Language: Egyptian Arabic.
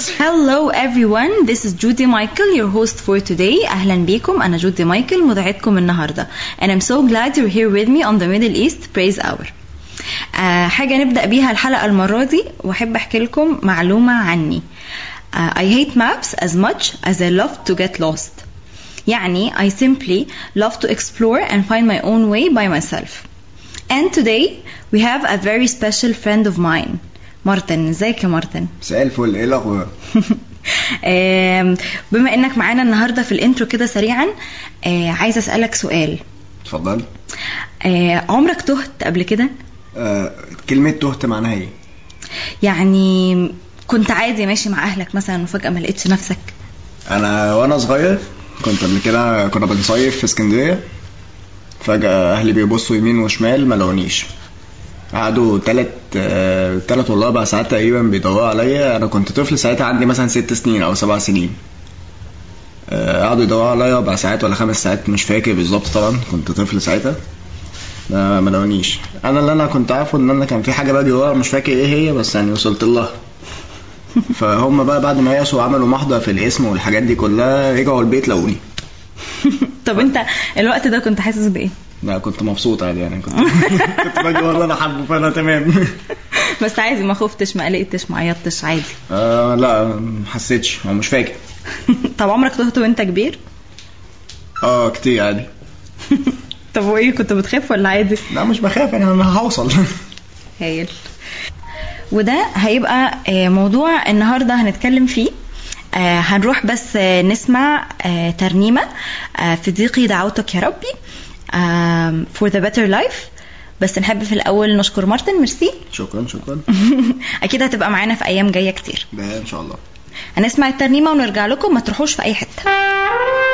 Hello everyone, this is Judy Michael, your host for today. أهلا بيكم أنا جودي مايكل مذيعتكم النهاردة. And I'm so glad you're here with me on the Middle East Praise Hour. آه حاجة نبدأ بيها الحلقة المرة دي وأحب أحكي لكم معلومة عني. آه I hate maps as much as I love to get lost. يعني I simply love to explore and find my own way by myself. And today we have a very special friend of mine. مارتن ازيك يا مارتن مساء الفل ايه الاخبار آم، بما انك معانا النهارده في الانترو كده سريعا آه، عايزه اسالك سؤال اتفضل آه، عمرك تهت قبل كده آه كلمة تهت معناها ايه يعني كنت عادي ماشي مع اهلك مثلا وفجاه ما لقيتش نفسك انا وانا صغير كنت قبل كده كنا بنصيف في اسكندرية فجأة اهلي بيبصوا يمين وشمال ما لقونيش قعدوا تلات آه تلات ولا اربع ساعات تقريبا بيدوروا عليا انا كنت طفل ساعتها عندي مثلا ست سنين او سبع سنين آه، قعدوا يدوروا عليا اربع ساعات ولا خمس ساعات مش فاكر بالظبط طبعا كنت طفل ساعتها ما ما لقونيش انا اللي انا كنت عارفه ان انا كان في حاجه باجي وراها مش فاكر ايه هي بس يعني وصلت لها فهم بقى بعد ما يأسوا وعملوا محضر في الاسم والحاجات دي كلها رجعوا البيت لقوني طب انت الوقت ده كنت حاسس بايه لا كنت مبسوط عادي يعني كنت كنت باجي ورا اللي انا حابه فانا تمام بس عادي ما خفتش ما قلقتش ما عيطتش عادي آه لا ما حسيتش هو مش فاكر طب عمرك تهت وانت كبير اه كتير عادي طب وايه كنت بتخاف ولا عادي لا مش بخاف يعني انا هوصل هايل وده هيبقى آه، موضوع النهارده هنتكلم فيه آه، هنروح بس آه، نسمع آه، ترنيمة آه، في ضيقي دعوتك يا ربي آم، for the better life بس نحب في الأول نشكر مارتن ميرسي شكرا شكرا أكيد هتبقى معانا في أيام جاية كتير ده ان شاء الله هنسمع الترنيمة ونرجع لكم ما تروحوش في أي حتة